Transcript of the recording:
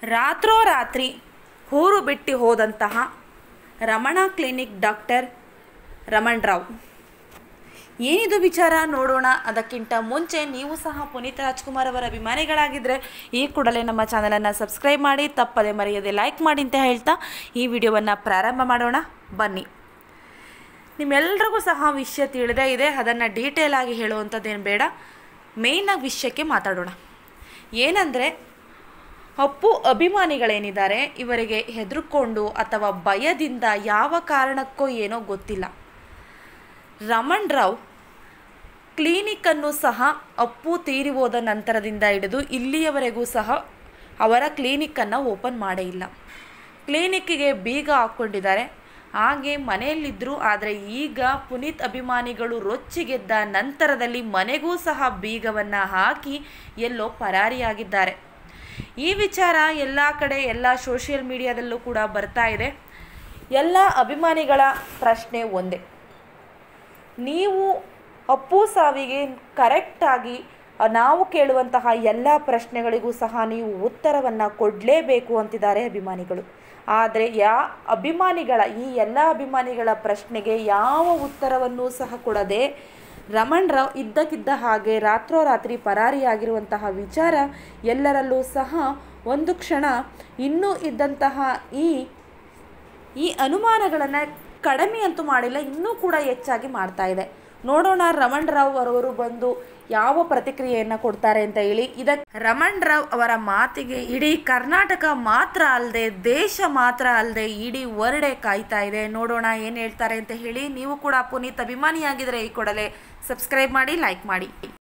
ರಾತ್ರೋರಾತ್ರಿ ಊರು ಬಿಟ್ಟು ಹೋದಂತಹ ರಮಣ ಕ್ಲಿನಿಕ್ ಡಾಕ್ಟರ್ ರಮಣ್ ರಾವ್ ಏನಿದು ವಿಚಾರ ನೋಡೋಣ ಅದಕ್ಕಿಂತ ಮುಂಚೆ ನೀವು ಸಹ ಪುನೀತ್ ರಾಜ್ಕುಮಾರ್ ಅವರ ಅಭಿಮಾನಿಗಳಾಗಿದ್ದರೆ ಈ ಕೂಡಲೇ ನಮ್ಮ ಚಾನಲನ್ನು ಸಬ್ಸ್ಕ್ರೈಬ್ ಮಾಡಿ ತಪ್ಪದೆ ಮರೆಯದೆ ಲೈಕ್ ಮಾಡಿ ಅಂತ ಹೇಳ್ತಾ ಈ ವಿಡಿಯೋವನ್ನು ಪ್ರಾರಂಭ ಮಾಡೋಣ ಬನ್ನಿ ನಿಮ್ಮೆಲ್ರಿಗೂ ಸಹ ವಿಷಯ ತಿಳಿದೇ ಇದೆ ಅದನ್ನು ಡೀಟೇಲ್ ಆಗಿ ಹೇಳುವಂಥದ್ದೇನು ಬೇಡ ಮೇಯ್ನಾಗಿ ವಿಷಯಕ್ಕೆ ಮಾತಾಡೋಣ ಏನಂದರೆ ಅಪ್ಪು ಅಭಿಮಾನಿಗಳೇನಿದ್ದಾರೆ ಇವರಿಗೆ ಹೆದರ್ಕೊಂಡು ಅಥವಾ ಭಯದಿಂದ ಯಾವ ಕಾರಣಕ್ಕೋ ಏನೋ ಗೊತ್ತಿಲ್ಲ ರಮಣ್ ರಾವ್ ಕ್ಲಿನಿಕ್ಕನ್ನು ಸಹ ಅಪ್ಪು ತೀರಿ ಹೋದ ನಂತರದಿಂದ ಹಿಡಿದು ಇಲ್ಲಿಯವರೆಗೂ ಸಹ ಅವರ ಕ್ಲಿನಿಕ್ಕನ್ನು ಓಪನ್ ಮಾಡೇ ಇಲ್ಲ ಕ್ಲಿನಿಕ್ಕಿಗೆ ಬೀಗ ಹಾಕ್ಕೊಂಡಿದ್ದಾರೆ ಹಾಗೆ ಮನೆಯಲ್ಲಿದ್ದರು ಆದರೆ ಈಗ ಪುನೀತ್ ಅಭಿಮಾನಿಗಳು ರೊಚ್ಚಿಗೆದ್ದ ನಂತರದಲ್ಲಿ ಮನೆಗೂ ಸಹ ಬೀಗವನ್ನು ಹಾಕಿ ಎಲ್ಲೋ ಪರಾರಿಯಾಗಿದ್ದಾರೆ ಈ ವಿಚಾರ ಎಲ್ಲ ಕಡೆ ಎಲ್ಲ ಸೋಷಿಯಲ್ ಮೀಡಿಯಾದಲ್ಲೂ ಕೂಡ ಬರ್ತಾ ಇದೆ ಎಲ್ಲ ಅಭಿಮಾನಿಗಳ ಪ್ರಶ್ನೆ ಒಂದೇ ನೀವು ಅಪ್ಪು ಸಾವಿಗೆ ಕರೆಕ್ಟಾಗಿ ನಾವು ಕೇಳುವಂತಹ ಎಲ್ಲ ಪ್ರಶ್ನೆಗಳಿಗೂ ಸಹ ನೀವು ಉತ್ತರವನ್ನು ಕೊಡಲೇಬೇಕು ಅಂತಿದ್ದಾರೆ ಅಭಿಮಾನಿಗಳು ಆದರೆ ಯಾ ಅಭಿಮಾನಿಗಳ ಈ ಎಲ್ಲ ಅಭಿಮಾನಿಗಳ ಪ್ರಶ್ನೆಗೆ ಯಾವ ಉತ್ತರವನ್ನು ಸಹ ಕೊಡದೆ ರಮಣ್ ರಾವ್ ಇದ್ದಕ್ಕಿದ್ದ ಹಾಗೆ ರಾತ್ರೋರಾತ್ರಿ ಪರಾರಿಯಾಗಿರುವಂತಹ ವಿಚಾರ ಎಲ್ಲರಲ್ಲೂ ಸಹ ಒಂದು ಕ್ಷಣ ಇನ್ನೂ ಇದ್ದಂತಹ ಈ ಈ ಅನುಮಾನಗಳನ್ನು ಕಡಿಮೆ ಅಂತೂ ಮಾಡಿಲ್ಲ ಇನ್ನೂ ಕೂಡ ಹೆಚ್ಚಾಗಿ ಮಾಡ್ತಾ ಇದೆ ನೋಡೋಣ ರಮಣ್ ರಾವ್ ಅವರವರು ಬಂದು ಯಾವ ಪ್ರತಿಕ್ರಿಯೆಯನ್ನು ಕೊಡ್ತಾರೆ ಅಂತ ಹೇಳಿ ಇದಕ್ಕೆ ರಮಣ್ ರಾವ್ ಅವರ ಮಾತಿಗೆ ಇಡೀ ಕರ್ನಾಟಕ ಮಾತ್ರ ಅಲ್ಲದೆ ದೇಶ ಮಾತ್ರ ಅಲ್ಲದೆ ಇಡೀ ವರ್ಡೆ ಕಾಯ್ತಾ ಇದೆ ನೋಡೋಣ ಏನು ಹೇಳ್ತಾರೆ ಅಂತ ಹೇಳಿ ನೀವು ಕೂಡ ಪುನೀತ್ ಅಭಿಮಾನಿಯಾಗಿದ್ದರೆ ಈ ಕೂಡಲೇ ಸಬ್ಸ್ಕ್ರೈಬ್ ಮಾಡಿ ಲೈಕ್ ಮಾಡಿ